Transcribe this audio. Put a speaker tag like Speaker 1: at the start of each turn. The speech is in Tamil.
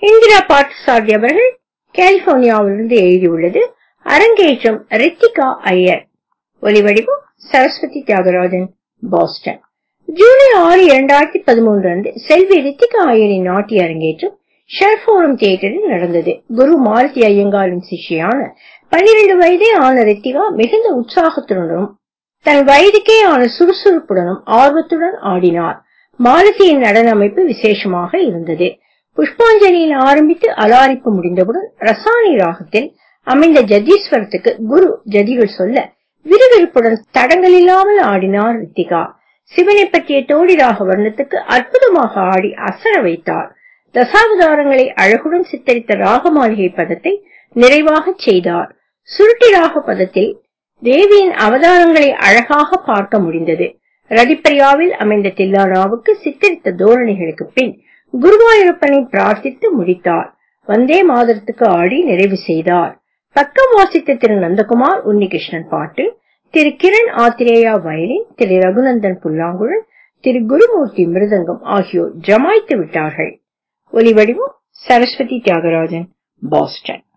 Speaker 1: இந்திரா பார்த்தசாரதி அவர்கள் கலிபோர்னியாவிலிருந்து எழுதியுள்ளது அரங்கேற்றம் ரித்திகா ஐயர் ஒலிவடிவம் சரஸ்வதி தியாகராஜன் பாஸ்டன் ஜூலை ஆறு இரண்டாயிரத்தி பதிமூன்று அன்று செல்வி ரித்திகா ஐயரின் நாட்டிய அரங்கேற்றம் ஷெர்போரம் தியேட்டரில் நடந்தது குரு மாருதி ஐயங்காரின் சிஷ்யான பன்னிரண்டு வயதே ஆன ரித்திகா மிகுந்த உற்சாகத்துடனும் தன் வயதுக்கே ஆன சுறுசுறுப்புடனும் ஆர்வத்துடன் ஆடினார் மாலதியின் நடன அமைப்பு விசேஷமாக இருந்தது புஷ்பாஞ்சலியில் ஆரம்பித்து அலாரிப்பு முடிந்தவுடன் ரசானி ராகத்தில் அமைந்த ஜதீஸ்வரத்துக்கு குரு ஜதிகள் சொல்ல விறுவிறுப்புடன் தடங்கள் இல்லாமல் ஆடினார் ரித்திகா சிவனை பற்றிய தோடி ராக வர்ணத்துக்கு அற்புதமாக ஆடி அசர வைத்தார் தசாவதாரங்களை அழகுடன் சித்தரித்த ராக மாளிகை பதத்தை நிறைவாக செய்தார் சுருட்டி ராக பதத்தில் தேவியின் அவதாரங்களை அழகாக பார்க்க முடிந்தது ரதிப்பிரியாவில் அமைந்த தில்லானாவுக்கு சித்தரித்த தோரணிகளுக்கு பின் குருவாயூரப்பனை பிரார்த்தித்து முடித்தார் வந்தே மாதரத்துக்கு ஆடி நிறைவு செய்தார் பக்கம் வாசித்த திரு நந்தகுமார் உன்னிகிருஷ்ணன் பாட்டு திரு கிரண் ஆத்திரேயா வயலின் திரு ரகுநந்தன் புல்லாங்குழல் திரு குருமூர்த்தி மிருதங்கம் ஆகியோர் ஜமாய்த்து விட்டார்கள் ஒலிவடிவம் சரஸ்வதி தியாகராஜன் பாஸ்டன்